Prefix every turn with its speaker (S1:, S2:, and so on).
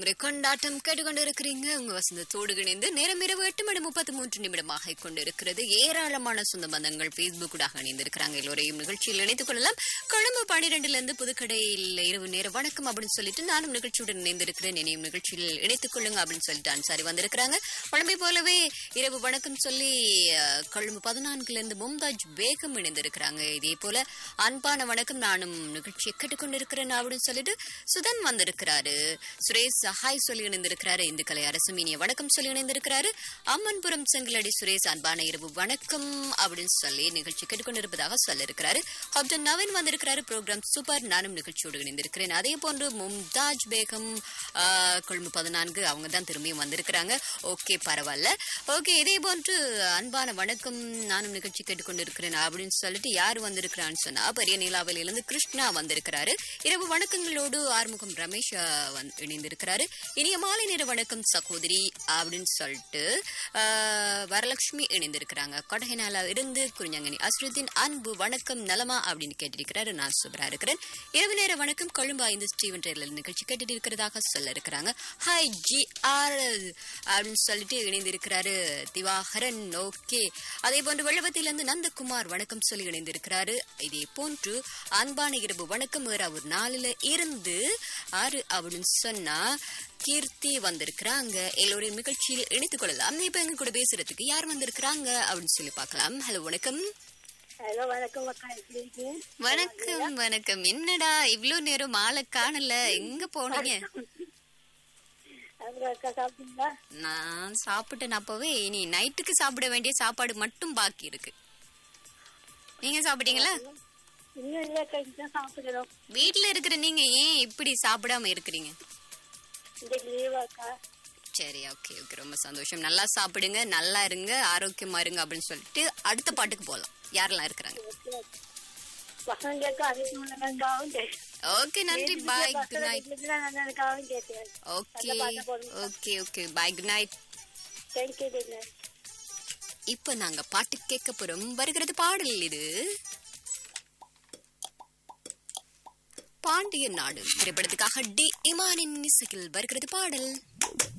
S1: விடுமுறை கொண்டாட்டம் கேட்டுக்கொண்டு இருக்கிறீங்க உங்க வசந்தத்தோடு இணைந்து நேரம் இரவு எட்டு மணி முப்பத்தி மூன்று நிமிடமாக கொண்டு இருக்கிறது ஏராளமான சொந்த பந்தங்கள் பேஸ்புக்கூடாக இணைந்திருக்கிறாங்க எல்லோரையும் நிகழ்ச்சியில் இணைத்துக் கொள்ளலாம் கொழும்பு பனிரெண்டுல இருந்து புதுக்கடையில் இரவு நேர வணக்கம் அப்படின்னு சொல்லிட்டு நானும் நிகழ்ச்சியுடன் இணைந்திருக்கிறேன் இனியும் நிகழ்ச்சியில் இணைத்துக் கொள்ளுங்க அப்படின்னு சொல்லிட்டு அன்சாரி வந்திருக்கிறாங்க வழமை போலவே இரவு வணக்கம் சொல்லி அஹ், கொழும்பு பதினான்குல இருந்து மும்தாஜ் பேகம் இணைந்திருக்கிறாங்க இதே போல அன்பான வணக்கம் நானும் நிகழ்ச்சியை கேட்டுக்கொண்டிருக்கிறேன் அப்படின்னு சொல்லிட்டு சுதன் வந்திருக்கிறாரு சுரேஷ் ஹாய் சொல்லி இணைந்திருக்கிறாரு இந்துக்கலை அரசு மீனிய வணக்கம் சொல்லி இணைந்திருக்கிறாரு அம்மன்புரம் செங்கலடி சுரேஷ் அன்பான இரவு வணக்கம் அப்படின்னு சொல்லி நிகழ்ச்சி கேட்டுக்கொண்டிருப்பதாக சொல்லியிருக்கிறாரு ஹப்டன் நவீன் வந்திருக்கிறாரு ப்ரோக்ராம் சூப்பர் நானும் நிகழ்ச்சியோடு இணைந்திருக்கிறேன் அதே போன்று மும்தாஜ் பேகம் ஆஹ், கொழும்பு பதினான்கு அவங்க தான் திரும்பியும் வந்திருக்கிறாங்க ஓகே பரவாயில்ல ஓகே இதே போன்று அன்பான வணக்கம் நானும் நிகழ்ச்சி கேட்டுக்கொண்டிருக்கிறேன் அப்படின்னு சொல்லிட்டு யார் வந்திருக்கிறான்னு சொன்னா பெரிய நீலாவலியிலிருந்து கிருஷ்ணா வந்திருக்கிறாரு இரவு வணக்கங்களோடு ஆறுமுகம் ரமேஷ் ஆஹ், வந்து இணைந்திருக்கிறாரு இனிய மாலை நேர வணக்கம் சகோதரி அப்படின்னு சொல்லிட்டு ஆஹ், வரலட்சுமி இணைந்திருக்கிறாங்க கொடகினால இருந்து குறிஞ்சங்கனி அஸ்ருதீன் அன்பு வணக்கம் நலமா அப்படின்னு கேட்டிருக்கிறாரு நான் சூப்பரா இருக்கிறேன் இரவு நேர வணக்கம் கொழும்பு ஐந்து ஸ்டீவன் டெய்லர் நிகழ்ச்சி கேட்டுட்டு இருக்கிறதாக சொல்ல இருக்கிறாங்க ஹாய் ஜி ஆர் அப்படின்னு சொல்லிட்டு இணைந்திருக்கிறாரு திவாகரன் ஓகே அதே போன்று வெள்ளவத்திலிருந்து நந்தகுமார் வணக்கம் சொல்லி இணைந்திருக்கிறாரு இதே போன்று அன்பான இரவு வணக்கம் வேற ஒரு நாளில இருந்து ஆறு அப்படின்னு சொன்னா கீர்த்தி வந்திருக்கிறாங்க எல்லோரையும் நிகழ்ச்சியில் இணைத்துக் கொள்ளலாம் இப்ப எங்க கூட பேசுறதுக்கு யார் வந்திருக்கிறாங்க அப்படின்னு சொல்லி பார்க்கலாம் ஹலோ வணக்கம்
S2: ஹலோ வணக்கம் அக்கா எப்படி இருக்கீங்க
S1: வணக்கம் வணக்கம் என்னடா இவ்ளோ நேரம் ஆளை காணல எங்க போனீங்க
S2: அப்புறம் அக்கா சாப்பிட்டீங்களா
S1: நான் சாப்பிட்டேன் அப்பவே இனி நைட்டுக்கு சாப்பிட வேண்டிய சாப்பாடு மட்டும் பாக்கி இருக்கு நீங்க சாப்பிட்டீங்களா
S2: இன்னும் இல்லை அக்கா இதுதான் சாப்பிடணும்
S1: வீட்ல இருக்கிற நீங்க ஏன் இப்படி சாப்பிடாம இருக்கிறீங்க
S2: இன்னைக்கு லீவா அக்கா
S1: சரி ஓகே ஓகே ரொம்ப சந்தோஷம் நல்லா சாப்பிடுங்க நல்லா இருங்க ஆரோக்கியமா இருங்க அப்படின்னு சொல்லிட்டு அடுத்த பாட்டுக்கு போலாம் யாரெல்லாம் இருக்கிறாங்க
S2: பசங்களுக்கு அனைத்து உள்ளவங்களுக்காகவும் கேட்டேன்
S1: ஓகே நன்றி பாய் குட் நைட்
S2: நல்லதுக்காகவும் கேட்டேன்
S1: okay okay okay bye good night
S2: thank you dinner
S1: இப்ப நாங்க பாட்டு கேட்க போறோம் வருகிறது பாடல் இது பாண்டியன் நாடு திரைப்படத்துக்காக டி இமானின் இசையில் வருகிறது பாடல்